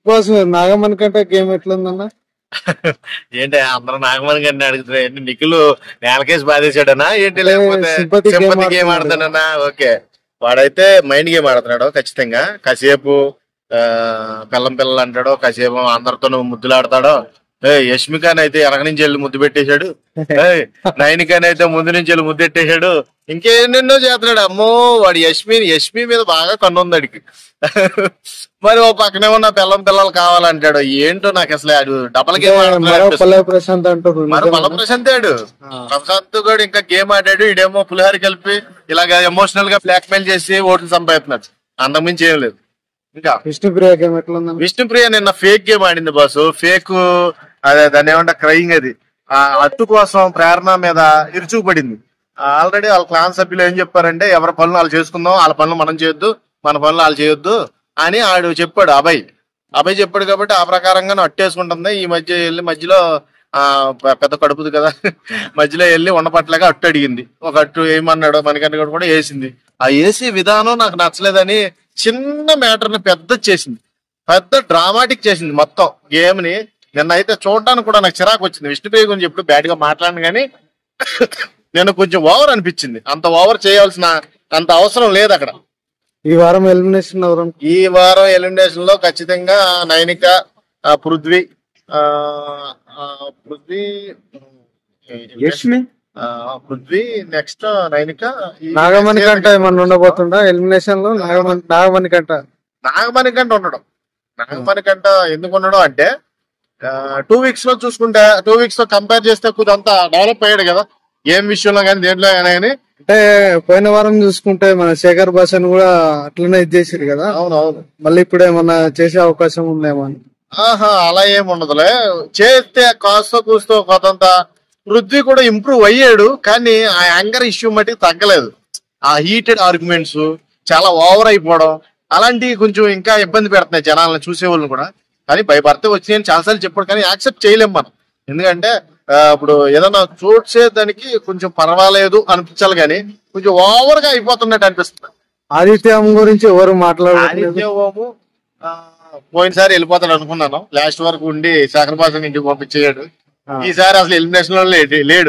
Boss Nagamani కంటే game ఎట్లుందన్న ఏంటి అందరూ నాగమణి గారిని అడుగుతున్నారు ఏంటి నిఖిల్ నేలకేసి బాధేశాడనా ఏంటి ఏ, లేకపోతే sympathy game సింపతి గేమ్ ఆడుతున్నాడు. ఆడుతాడనా ఓకే వాడైతే మైండ్ గేమ్ ఆడుతున్నాడు ఖచ్చితంగా కాసేపు ఆ, పిల్లం పిల్లలు అంటాడో కాసేపు అందరితో ముద్దులాడతాడో ఏ యష్మికాన్ అయితే వెనక నుంచి వెళ్ళి ముద్దు పెట్టేశాడు ఏయ్, నయనికాన్ అయితే ముందు నుంచి వెళ్ళి ముద్దు పెట్టేశాడు ఇంకేన్నెన్నో చేస్తున్నాడు అమ్మో వాడు యష్మి యష్మి మీద బాగా కన్ను ఉంది అడిగి మరి ఓ పక్కనే ఉన్న పిల్లం పిల్లలు కావాలంటాడు ఏంటో నాకు అసలు ఆడు డబల్ గేమ్ మరో ఆడుతున్నాడు పల్లె ప్రశాంత్ అంటారు మరి బల ప్రశాంత్ ఆడు ప్రశాంత్ కూడా ఇంకా గేమ్ ఆడాడు ఇడేమో పులిహార కలిపి ఇలాగ ఎమోషనల్ గా బ్లాక్ మెయిల్ చేసి ఓట్లు సంపాదిస్తున్నాడు అంతకుమించి ఏం లేదు ఇంకా విష్ణుప్రియ గేమ్ ఎట్లుందన్న విష్ణుప్రియ నిన్న ఫేక్ గేమ్ ఆడింది బాసు ఫేక్ అదే దాన్ని ఏమంటా క్రయింగ్ అది ఆ అట్టు కోసం ప్రేరణ మీద ఇరుచుకుపడింది ఆల్రెడీ వాళ్ళ క్లాన్ సభ్యులు ఏం చెప్పారంటే ఎవరి పనులు వాళ్ళు చేసుకుందాం వాళ్ళ పనులు మనం చేయొద్దు మన పనులు వాళ్ళు చేయొద్దు అని ఆడు చెప్పాడు అభయ్ అభయ్ చెప్పాడు కాబట్టి ఆ ప్రకారంగా అట్టేసుకుంటుంది ఈ మధ్య వెళ్ళి మధ్యలో ఆ పె- పెద్ద కడుపుది కదా మధ్యలో వెళ్ళి ఉండపట్లేక అట్టు అడిగింది ఒక అట్టు ఏమన్నాడు మనకంటే కూడా వేసింది ఆ వేసే విధానం నాకు నచ్చలేదని చిన్న మ్యాటర్ ని పెద్ద చేసింది పెద్ద డ్రామాటిక్ చేసింది మొత్తం గేమ్ ని నిన్న అయితే చూడడానికి కూడా నాకు చిరాకు వచ్చింది విష్ణుప్రియ గురించి ఎప్పుడు బ్యాడ్ గా మాట్లాడను కానీ నేను కొంచెం ఓవర్ అనిపించింది అంత ఓవర్ చేయాల్సిన అంత అవసరం లేదు అక్కడ ఈ వారం ఎలిమినేషన్ ఎవరు ఈ వారం ఎలిమినేషన్ లో ఖచ్చితంగా నైనిక ఆ, పృథ్వీ ఆ, ఆ, పృథ్వీ యష్మి ఆ, పృథ్వీ నెక్స్ట్ నైనిక ఈ నాగమణి కంట ఏమన్నా ఉండబోతుందా ఎలిమినేషన్ లో నాగమణి నాగమణి కంట నాగమణి కంట ఉండడం నాగమణి కంట ఎందుకు ఉండడం అంటే టూ వీక్స్ లో చూసుకుంటే టూ వీక్స్ లో కంపేర్ చేస్తే కొద్దింత డెవలప్ అయ్యాడు కదా ఏం విషయంలో కానీ దేంట్లో కానీ అంటే పోయిన వారం చూసుకుంటే మన శేఖర్ భాషను కూడా అట్లనే ఇది చేసిరు కదా అవును అవును మళ్ళీ ఇప్పుడు ఏమన్నా చేసే అవకాశం ఉందేమో అని ఆహా అలా ఏం ఉండదులే చేస్తే కాస్త కూస్తో కొంత పృథ్వీ కూడా ఇంప్రూవ్ అయ్యాడు కానీ ఆ యాంగర్ ఇష్యూ మటుకు తగ్గలేదు ఆ హీటెడ్ ఆర్గ్యుమెంట్స్ చాలా ఓవర్ అయిపోవడం అలాంటివి కొంచెం ఇంకా ఇబ్బంది పెడుతున్నాయి జనాలను చూసే వాళ్ళని కూడా కానీ బై భర్త వచ్చినాయని చాలాసార్లు చెప్పాడు కానీ యాక్సెప్ట్ చేయలేం మనం ఎందుకంటే ఆ, ఇప్పుడు ఏదైనా చూసేదానికి కొంచెం పర్వాలేదు అనిపించాలి కానీ కొంచెం ఓవర్ గా అయిపోతున్నట్టు అనిపిస్తుంది ఆదిత్యం గురించి ఎవరు మాట్లాడలేదు ఆదిత్య ఓము ఆ, పోయినసారి వెళ్ళిపోతాడు అనుకున్నాను లాస్ట్ వరకు ఉండి సాక్రపాసం ఇంటికి పంపించేయాడు ఆ. ఈసారి అసలు ఎలిమినేషన్ లో లేడు లేడు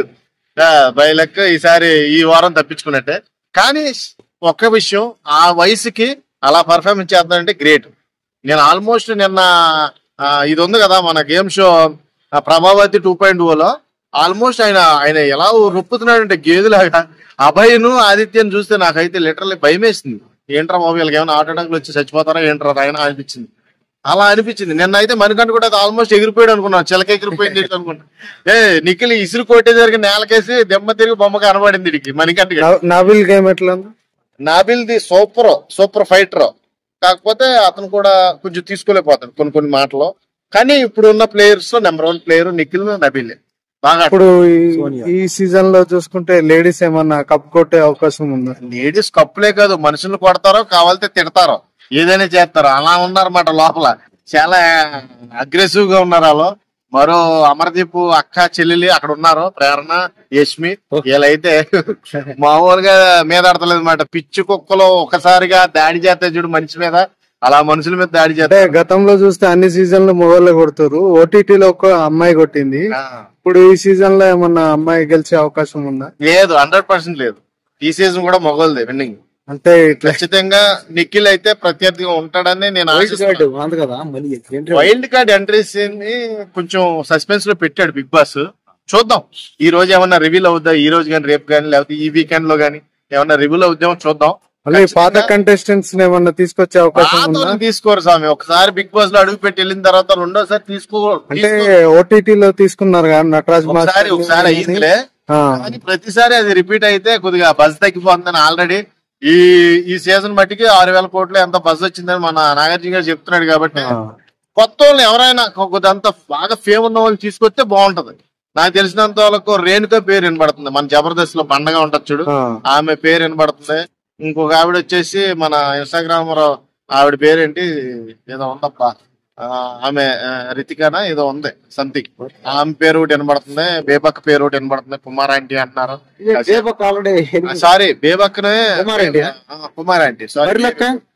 బై లెక్క ఈసారి ఈ వారం తప్పించుకున్నట్టే కానీ ఒక్క విషయం ఆ వయసుకి అలా పర్ఫార్మెన్స్ చేద్దామంటే గ్రేట్ నేను ఆల్మోస్ట్ నిన్న ఆ, ఇది ఉంది కదా మన గేమ్ షో ఆ, ప్రభావతి టూ పాయింట్ లో ఆల్మోస్ట్ ఆయన ఆయన ఎలా రొప్పుతున్నాడంటే గేదెలాగా అభయ్ను ఆదిత్యను చూస్తే నాకైతే లిటరల్లీ భయం వేసింది ఏంట్రా బాబు వీళ్ళకి ఏమైనా హార్ట్ అటాక్లు వచ్చి చచ్చిపోతారా ఏంట్రా ఆయన అనిపించింది అలా అనిపించింది నిన్న అయితే మనకంటే కూడా ఆల్మోస్ట్ ఎగిరిపోయాడు అనుకున్నాను చిలక ఎగిరిపోయింది ఏంటి అనుకున్నా ఏ నిఖిల్ ఇసురు కొట్టేసరికి నేలకేసి దెమ్మ తిరిగి బొమ్మ కనబడింది ఇడికి మనకంటే నా- నాబిల్ గేమ్ ఎట్లా ఉంది నాబిల్ది సూపర్ సూపర్ ఫైటర్ కాకపోతే అతను కూడా కొంచెం తీసుకోలేకపోతాడు కొన్ని కొన్ని మాటలు కానీ ఇప్పుడు ఉన్న ప్లేయర్స్ లో number one player Nikhil Nabeel బాగా ఇప్పుడు ఈ- సోనియా. ఈ సీజన్ లో చూసుకుంటే లేడీస్ ఏమన్నా కప్ కొట్టే అవకాశం ఉందా లేడీస్ కప్పులే కాదు మనుషులు కొడతారో కావాలితే తిడతారో ఏదైనా చేస్తారో అలా ఉన్నారన్నమాట లోపల చాలా అగ్రెసివ్ గా ఉన్నారు వాళ్ళు మరో అమర్దీప్ అక్క చెల్లెలి అక్కడ ఉన్నారు ప్రేరణ యష్మి వీళ్ళైతే మామూలుగా మీద ఆడతలేదు అనమాట పిచ్చి కుక్కలో ఒకసారిగా దాడి చేస్తే చూడు మనిషి మీద అలా మనుషుల మీద దాడి అంటే చేస్తారు గతంలో చూస్తే అన్ని సీజన్లు మొగోళ్ళే కొడుతారు ఓటీటీలో ఒక అమ్మాయి కొట్టింది ఆ, ఇప్పుడు ఈ సీజన్ లో ఏమన్నా అమ్మాయి గెలిచే అవకాశం ఉందా లేదు హండ్రెడ్ పర్సెంట్ లేదు ఈ సీజన్ కూడా మొగోల్దే విన్నింగ్ అంటే ఇట్లా ఖచ్చితంగా నిఖిల్ అయితే ప్రత్యర్థిగా ఉంటాడని నేను ఆశిస్తున్నాను అంత కదా మళ్ళీ ఏంటి వైల్డ్ కార్డ్ ఎంట్రీస్ ని కొంచెం సస్పెన్స్ లో పెట్టాడు బిగ్ బాస్ చూద్దాం ఈ రోజు ఏమన్నా రివీల్ అవుద్దా ఈ రోజు కానీ రేపు కానీ లేకపోతే ఈ వీకెండ్ లో కానీ ఏమన్నా రివీల్ అవుద్దామో చూద్దాం మళ్ళీ పాత కంటెస్టెంట్స్ ఏమన్నా తీసుకొచ్చే అవకాశం ఉందా పాతోని తీసుకోరు స్వామి ఒకసారి బిగ్ బాస్ లో అడుగు పెట్టి వెళ్ళిన తర్వాత రెండోసారి తీసుకో అంటే తీసుకో. ఓటీటీలో తీసుకున్నారు కదా నటరాజ్ ఒకసారి మాస్టర్ ఒకసారి అయ్యిందిలే ఆ, కానీ ప్రతిసారి అది రిపీట్ అయితే కొద్దిగా బజ్ తగ్గిపోతుందని ఆల్రెడీ ఈ ఈ సీజన్ మట్టికి ఆరు వేల కోట్లు ఎంత బజ్ వచ్చిందని మన నాగార్జున గారు చెప్తున్నాడు కాబట్టి ఆ. కొత్త వాళ్ళు ఎవరైనా కొద్దింత బాగా ఫేమ్ ఉన్న వాళ్ళు తీసుకొస్తే బాగుంటది నాకు తెలిసినంత వాళ్ళకు రేణుక పేరు వినబడుతుంది మన జబర్దస్త్ లో పండగ ఉంటది చూడు ఆ. ఆమె పేరు వినబడుతుంది ఇంకొక ఆవిడ వచ్చేసి మన ఇన్స్టాగ్రామ్ లో ఆవిడ పేరేంటి ఏదో ఉందప్పా ఆ, ఆమె ఆ, రితికానా ఏదో ఉంది సంథింగ్ ఆమె పేరు ఒకటి వినబడుతుంది బేబక్ పేరు ఒకటి వినబడుతుంది కుమార్ ఆంటీ అంటున్నారు ఆల్రెడీ సారీ బేబక్నే కుమార్ ఆంటీయా? ఆ, కుమార్ ఆంటీ సారీ మరి లెక్క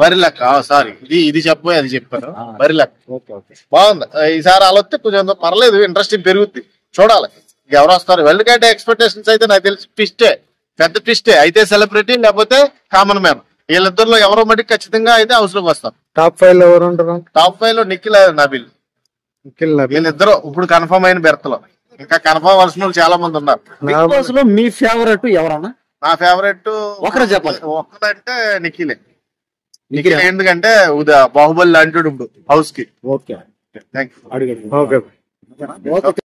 బరిలెక్క సారీ ఇది ఇది చెప్పబోయి అది చెప్పాను ఆ. బరిలెక్క ఓకే ఓకే బాగుంది ఆ, ఈసారి అలా వస్తే కొంచెం పర్లేదు ఇంట్రెస్టింగ్ పెరుగుద్ది చూడాలి ఇంక ఎవరు వస్తారు వరల్డ్ కట్ ఎక్స్పెక్టేషన్స్ అయితే నాకు తెలిసి ట్విస్టే పెద్ద ట్విస్టే అయితే సెలబ్రిటీ లేకపోతే కామన్ మ్యాన్ వీళ్ళిద్దరిలో ఎవరో మటుకు ఖచ్చితంగా అయితే హౌస్ లోకి వస్తారు టాప్ ఫైవ్ లో ఎవరు ఉంటారు టాప్ ఫైవ్ లో నిఖిల్ నబిల్ నిఖిల్ నబీ. వీళ్ళిద్దరు ఇప్పుడు కన్ఫర్మ్ అయిన బెర్తలో ఇంకా కన్ఫర్మ్ అవర్సిన వాళ్ళు చాలా మంది ఉన్నారు బిగ్ బాస్ లో మీ ఫేవరెట్ ఎవరన్నా నా ఫేవరెట్ ఒకరు చెప్పాలి. ఒక్కడంటే నిఖిలే నిఖిల్ నిఖిల్ ఎందుకంటే ఉదా బాహుబలి లాంటి హౌస్ కి ఓకే థ్యాంక్ యూ అడుగు ఓకే ఓకే